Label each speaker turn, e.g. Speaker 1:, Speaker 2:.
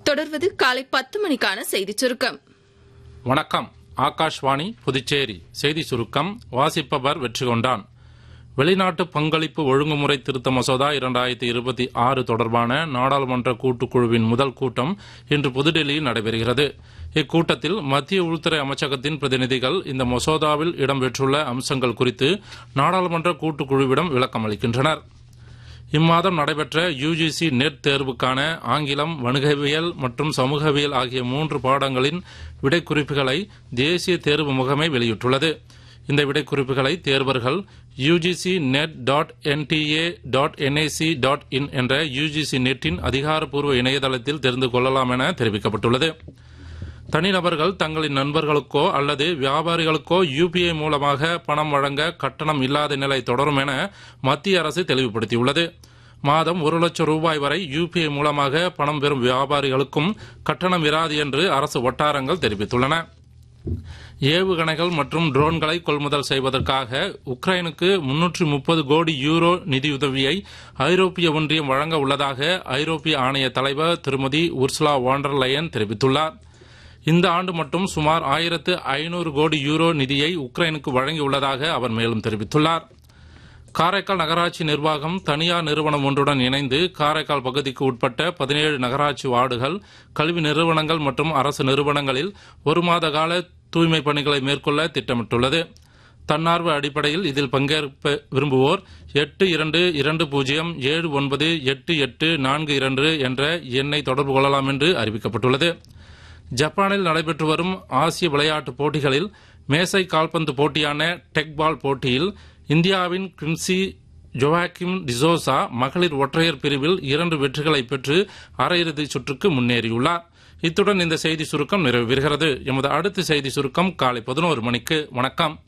Speaker 1: தொடர்வது காலை பத்து மணிக்கான செய்திச் சுருக்கம்
Speaker 2: வணக்கம் ஆகாஷ்வாணி புதுச்சேரி செய்தி சுருக்கம் வாசிப்பவர் வெற்றி கொண்டான் வெளிநாட்டு பங்களிப்பு ஒழுங்குமுறை திருத்த மசோதா இரண்டாயிரத்தி இருபத்தி ஆறு தொடர்பான நாடாளுமன்ற கூட்டுக்குழுவின் முதல் கூட்டம் இன்று புதுடெல்லியில் நடைபெறுகிறது இக்கூட்டத்தில் மத்திய உள்துறை அமைச்சகத்தின் பிரதிநிதிகள் இந்த மசோதாவில் இடம்பெற்றுள்ள அம்சங்கள் குறித்து நாடாளுமன்ற கூட்டுக்குழுவிடம் விளக்கம் அளிக்கின்றனர் இம்மாதம் நடைபெற்ற யுஜிசி நெட் தேர்வுக்கான ஆங்கிலம் வணிகவியல் மற்றும் சமூகவியல் ஆகிய மூன்று பாடங்களின் விடைக்குறிப்புகளை தேசிய தேர்வு முகமை வெளியிட்டுள்ளது இந்த விடைக்குறிப்புகளை தேர்வர்கள் UGC net dot NTA dot NIC dot in என்ற யுஜிசி நெட்டின் அதிகாரப்பூர்வ இணையதளத்தில் தெரிந்து கொள்ளலாம் என தெரிவிக்கப்பட்டுள்ளது தனிநபர்கள் தங்களின் நண்பர்களுக்கோ அல்லது வியாபாரிகளுக்கோ யுபிஐ மூலமாக பணம் வழங்க கட்டணம் இல்லாத நிலை தொடரும் என மத்திய அரசு தெளிவுபடுத்தியுள்ளது மாதம் ஒரு லட்சம் ரூபாய் வரை யுபிஐ மூலமாக பணம் பெறும் வியாபாரிகளுக்கும் கட்டணம் இராது என்று அரசு வட்டாரங்கள் தெரிவித்துள்ளன ஏவுகணைகள் மற்றும் ட்ரோன்களை கொள்முதல் செய்வதற்காக உக்ரைனுக்கு முன்னூற்று முப்பது கோடி யூரோ நிதியுதவியை ஐரோப்பிய ஒன்றியம் வழங்க உள்ளதாக ஐரோப்பிய ஆணைய தலைவர் திருமதி உர்சுலா வாண்டர் லயன் தெரிவித்துள்ளார் இந்த ஆண்டு மட்டும் சுமார் ஆயிரத்து ஐநூறு கோடி யூரோ நிதியை உக்ரைனுக்கு வழங்கியுள்ளதாக அவர் மேலும் தெரிவித்துள்ளார் காரைக்கால் நகராட்சி நிர்வாகம் தனியார் நிறுவனம் ஒன்றுடன் இணைந்து காரைக்கால் பகுதிக்கு உட்பட்ட பதினேழு நகராட்சி வார்டுகள் கல்வி நிறுவனங்கள் மற்றும் அரசு நிறுவனங்களில் ஒரு மாத கால தூய்மை பணிகளை மேற்கொள்ள திட்டமிட்டுள்ளது தன்னார்வ அடிப்படையில் இதில் பங்கேற்க விரும்புவோர் எட்டு இரண்டு இரண்டு பூஜ்ஜியம் ஏழு ஒன்பது எட்டு எட்டு நான்கு இரண்டு என்ற எண்ணை தொடர்பு கொள்ளலாம் என்று அறிவிக்கப்பட்டுள்ளது ஜப்பானில் நடைபெற்று வரும் ஆசிய விளையாட்டுப் போட்டிகளில் மேசை கால்பந்து போட்டியான டெக்பால் போட்டியில் இந்தியாவின் கிம்சி ஜோவாக்கிம் டிசோசா மகளிர் ஒற்றையர் பிரிவில் இரண்டு வெற்றிகளை பெற்று அரையிறுதிச் சுற்றுக்கு முன்னேறியுள்ளார் இத்துடன் இந்த செய்தி சுருக்கம் நிறைவு பெறுகிறது எமது அடுத்த செய்தி சுருக்கம் காலை பதினோரு மணிக்கு வணக்கம்